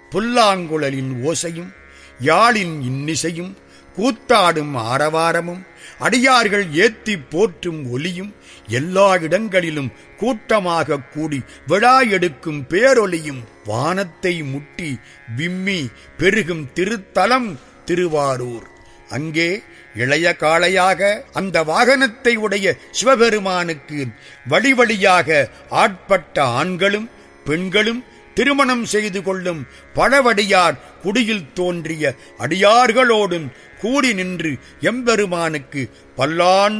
புல்லாங்குழலின் ஓசையும் யாழின் இன்னிசையும் கூத்தாடும் ஆரவாரமும் அடியார்கள் ஏத்தி போற்றும் ஒலியும் எல்லா இடங்களிலும் கூட்டமாக கூடி விழா எடுக்கும் பேரொலியும் வானத்தை முட்டி விம்மி பெருகும் திருத்தலம் திருவாரூர் அங்கே இளைய காளையாக அந்த வாகனத்தை உடைய சிவபெருமானுக்கு வழி வழியாக ஆட்பட்ட ஆண்களும் பெண்களும் திருமணம் செய்து கொள்ளும் பழவடியார் குடியில் தோன்றிய அடியார்களோடும் கூடி நின்று எம்பெருமானுக்கு பல்லாண்டு